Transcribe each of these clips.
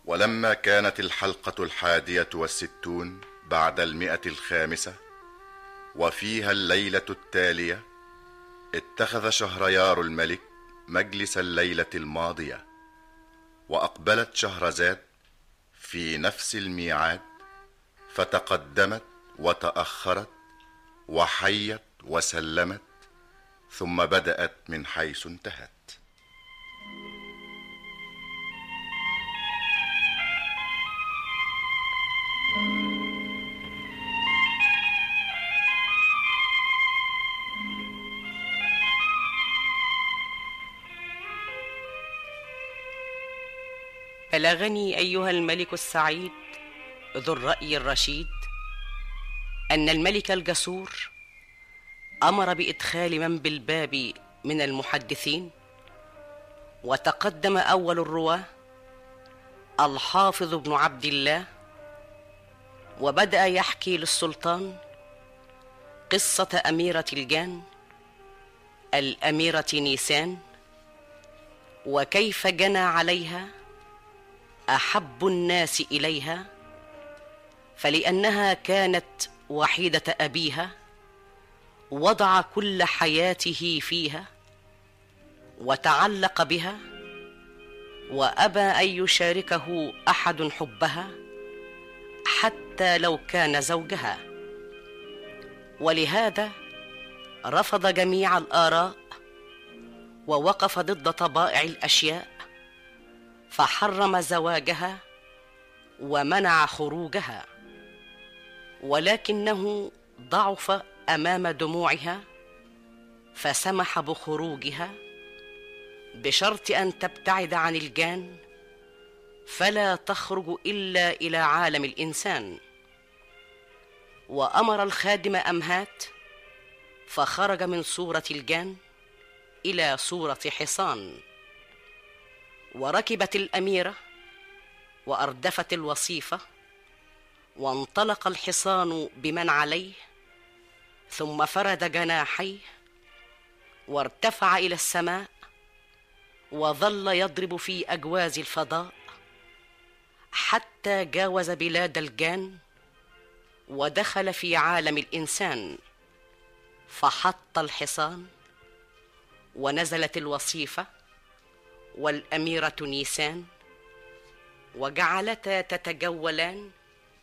ولما كانت الحلقة الحادية والستون بعد المئة الخامسة وفيها الليلة التالية اتخذ شهريار الملك مجلس الليلة الماضية وأقبلت شهرزاد في نفس الميعاد فتقدمت وتأخرت وحيت وسلمت ثم بدأت من حيث انتهت بلغني ايها الملك السعيد ذو الراي الرشيد ان الملك الجسور امر بادخال من بالباب من المحدثين وتقدم اول الرواه الحافظ بن عبد الله وبدا يحكي للسلطان قصه اميره الجان الاميره نيسان وكيف جنى عليها احب الناس اليها فلانها كانت وحيده ابيها وضع كل حياته فيها وتعلق بها وابى ان يشاركه احد حبها حتى لو كان زوجها ولهذا رفض جميع الاراء ووقف ضد طبائع الاشياء فحرم زواجها ومنع خروجها ولكنه ضعف امام دموعها فسمح بخروجها بشرط ان تبتعد عن الجان فلا تخرج الا الى عالم الانسان وامر الخادم امهات فخرج من صوره الجان الى صوره حصان وركبت الاميره واردفت الوصيفه وانطلق الحصان بمن عليه ثم فرد جناحيه وارتفع الى السماء وظل يضرب في اجواز الفضاء حتى جاوز بلاد الجان ودخل في عالم الانسان فحط الحصان ونزلت الوصيفه والاميره نيسان وجعلتا تتجولان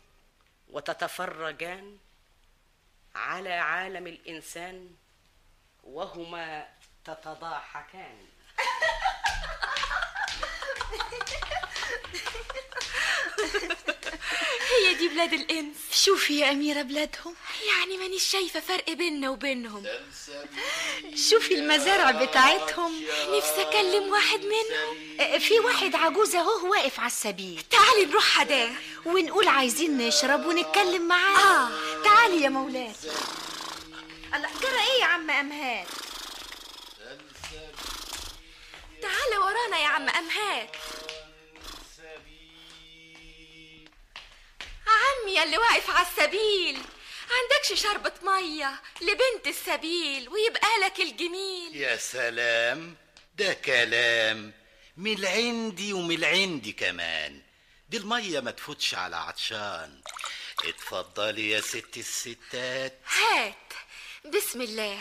وتتفرجان على عالم الانسان وهما تتضاحكان هي دي بلاد الإنس شوفي يا أميرة بلادهم يعني مانيش شايفة فرق بيننا وبينهم شوفي المزارع بتاعتهم نفسي أكلم واحد منهم في واحد عجوز اهو واقف على السبيل تعالي نروح حداه ونقول عايزين نشرب ونتكلم معاه آه. تعالي يا مولات الله جرى ايه يا عم امهات تعالى ورانا يا عم أمهات عمي يا اللي واقف على السبيل عندكش شربة مية لبنت السبيل ويبقى لك الجميل يا سلام ده كلام من عندي ومن عندي كمان دي المية ما تفوتش على عطشان اتفضلي يا ست الستات هات بسم الله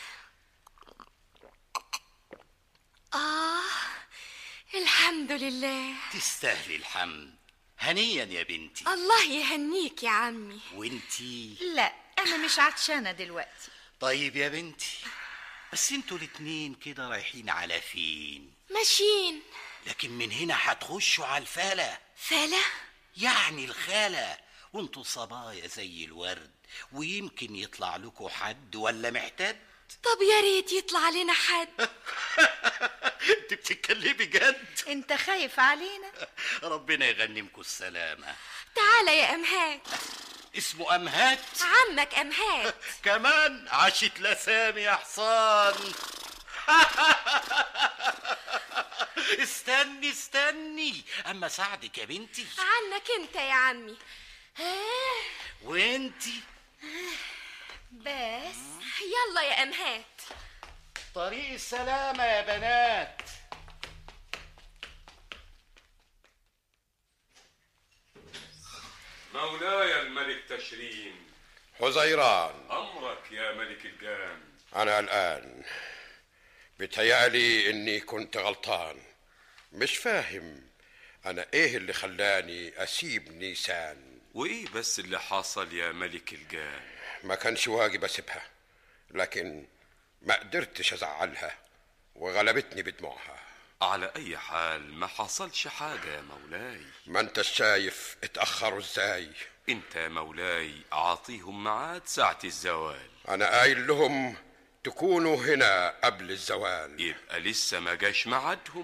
آه الحمد لله تستاهلي الحمد هنيا يا بنتي الله يهنيك يا عمي وانتي لا انا مش عطشانه دلوقتي طيب يا بنتي بس انتوا الاتنين كده رايحين على فين ماشيين لكن من هنا هتخشوا على الفالة فلا يعني الخالة وانتوا صبايا زي الورد ويمكن يطلع لكم حد ولا محتد طب يا ريت يطلع لنا حد انت بتتكلمي جد انت خايف علينا ربنا يغنمكم السلامة تعالى يا أمهات اسمه أمهات عمك أمهات كمان عاشت لسامي يا حصان استني استني اما ساعدك يا بنتي عنك انت يا عمي آه وانتي بس يلا يا أمهات طريق السلامة يا بنات الملك تشرين حزيران أمرك يا ملك الجان أنا الآن بتهيألي إني كنت غلطان مش فاهم أنا إيه اللي خلاني أسيب نيسان وإيه بس اللي حصل يا ملك الجان ما كانش واجب أسيبها لكن ما قدرتش أزعلها وغلبتني بدموعها على أي حال ما حصلش حاجة يا مولاي ما انت شايف اتأخروا ازاي انت يا مولاي أعطيهم ميعاد ساعة الزوال أنا قايل لهم تكونوا هنا قبل الزوال يبقى لسه ما جاش ميعادهم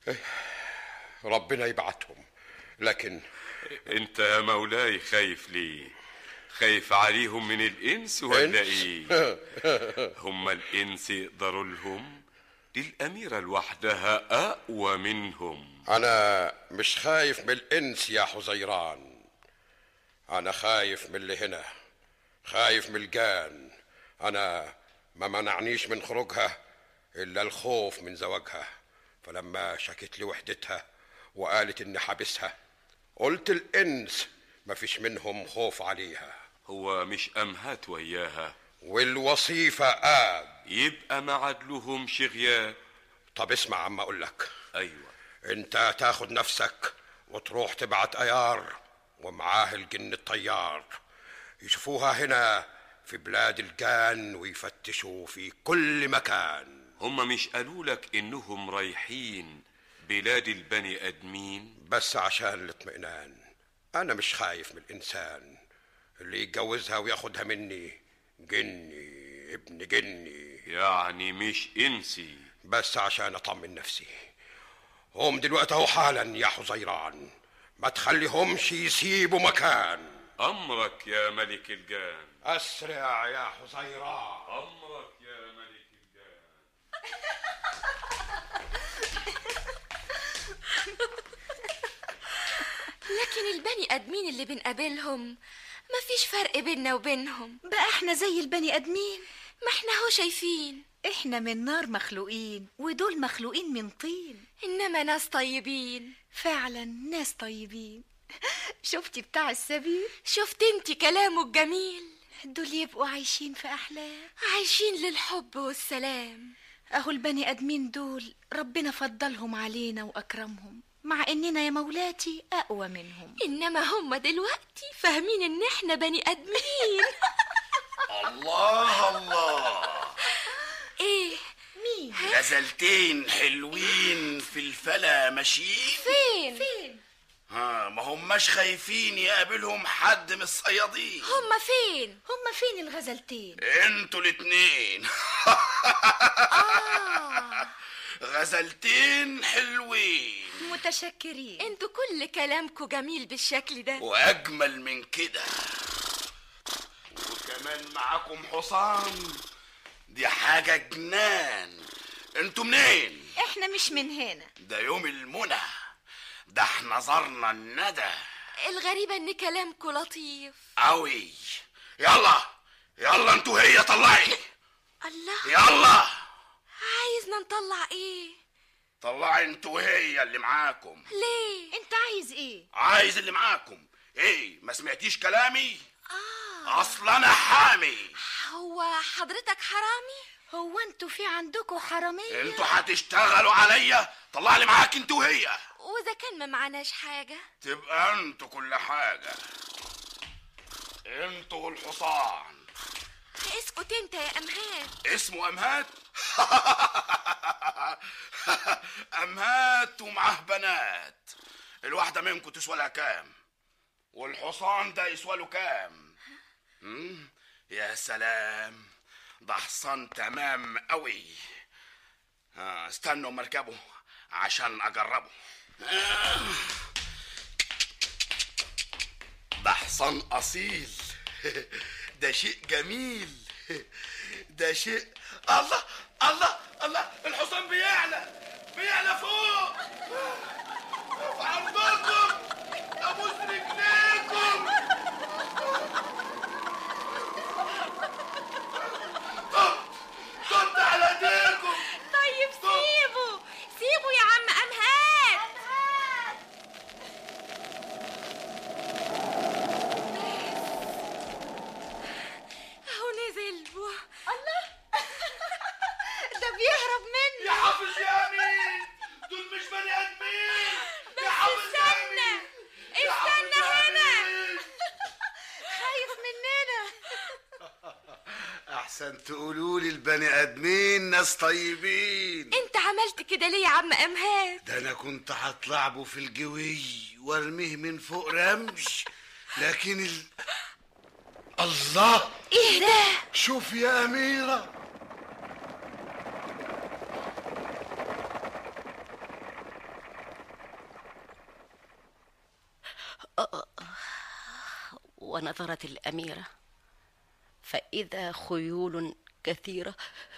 ربنا يبعتهم لكن انت يا مولاي خايف ليه خايف عليهم من الإنس ولا إنس؟ إيه هم الإنس يقدروا لهم دي الأميرة لوحدها أقوى منهم أنا مش خايف من الإنس يا حزيران أنا خايف من اللي هنا خايف من الجان أنا ما منعنيش من خروجها إلا الخوف من زواجها فلما شكت لي وحدتها وقالت إني حابسها قلت الإنس مفيش منهم خوف عليها هو مش أمهات وياها والوصيفة آب يبقى ما عدلهمش غياب طب اسمع عم أقول لك أيوة انت تاخد نفسك وتروح تبعت ايار ومعاه الجن الطيار يشوفوها هنا في بلاد الجان ويفتشوا في كل مكان هم مش قالوا لك إنهم رايحين بلاد البني آدمين بس عشان الاطمئنان انا مش خايف من الانسان اللي يتجوزها وياخدها مني جني ابن جني يعني مش إنسي بس عشان اطمن نفسي هم دلوقتي اهو حالا يا حزيران ما تخليهمش يسيبوا مكان أمرك يا ملك الجان اسرع يا حزيران أمرك يا ملك الجان لكن البني ادمين اللي بنقابلهم مفيش فرق بيننا وبينهم بقى احنا زي البني ادمين ما احنا هو شايفين احنا من نار مخلوقين ودول مخلوقين من طين انما ناس طيبين فعلا ناس طيبين شفتي بتاع السبيل شفت انت كلامه الجميل دول يبقوا عايشين في احلام عايشين للحب والسلام اهو البني ادمين دول ربنا فضلهم علينا واكرمهم مع اننا يا مولاتي اقوى منهم انما هم دلوقتي فاهمين ان احنا بني ادمين الله الله ايه مين غزلتين حلوين في الفلا ماشيين فين فين ها ما هماش خايفين يقابلهم حد من الصيادين هم فين هما فين الغزلتين انتوا الاتنين غزلتين حلوين متشكرين انتوا كل كلامكم جميل بالشكل ده واجمل من كده وكمان معاكم حصان دي حاجة جنان انتوا منين احنا مش من هنا ده يوم المنى ده احنا زرنا الندى الغريبة ان كلامكم لطيف قوي يلا يلا انتوا هي طلعي الله يلا عايزنا نطلع ايه طلعي انتوا هي اللي معاكم ليه انت عايز ايه عايز اللي معاكم ايه ما سمعتيش كلامي اه اصل انا حامي هو حضرتك حرامي هو انتوا في عندكم حرامية انتوا هتشتغلوا عليا طلع اللي معاك انت وهي واذا كان ما معناش حاجة تبقى انتوا كل حاجة انتوا والحصان اسكت انت يا امهات اسمه امهات امهات ومعاه بنات الواحدة منكم تسوى لها كام والحصان ده يسوى له كام مم؟ يا سلام ده حصان تمام قوي آه، استنوا مركبه عشان اجربه آه. ده حصان اصيل ده شيء جميل ده شيء الله الله الله الحصان بيعلى بيعلى فوق في عرضكم ابوس رجليكم طب طب على ايديكم طيب سيبه سيبه يا عم امهات احسن تقولوا لي البني ادمين ناس طيبين انت عملت كده ليه يا عم امهات ده انا كنت هطلعبه في الجوي وارميه من فوق رمش لكن ال... الله ايه ده شوف يا اميره ونظرت الاميره فاذا خيول كثيره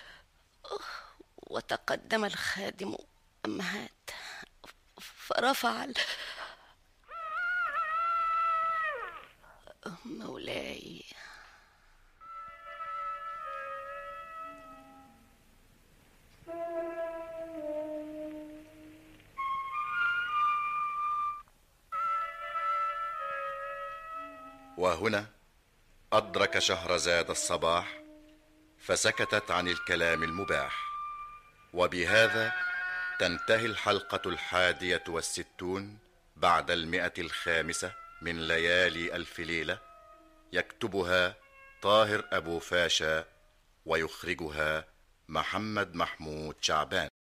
وتقدم الخادم امهات فرفع ال... مولاي وهنا أدرك شهرزاد الصباح فسكتت عن الكلام المباح وبهذا تنتهي الحلقة الحادية والستون بعد المئة الخامسة من ليالي ألف ليلة يكتبها طاهر أبو فاشا ويخرجها محمد محمود شعبان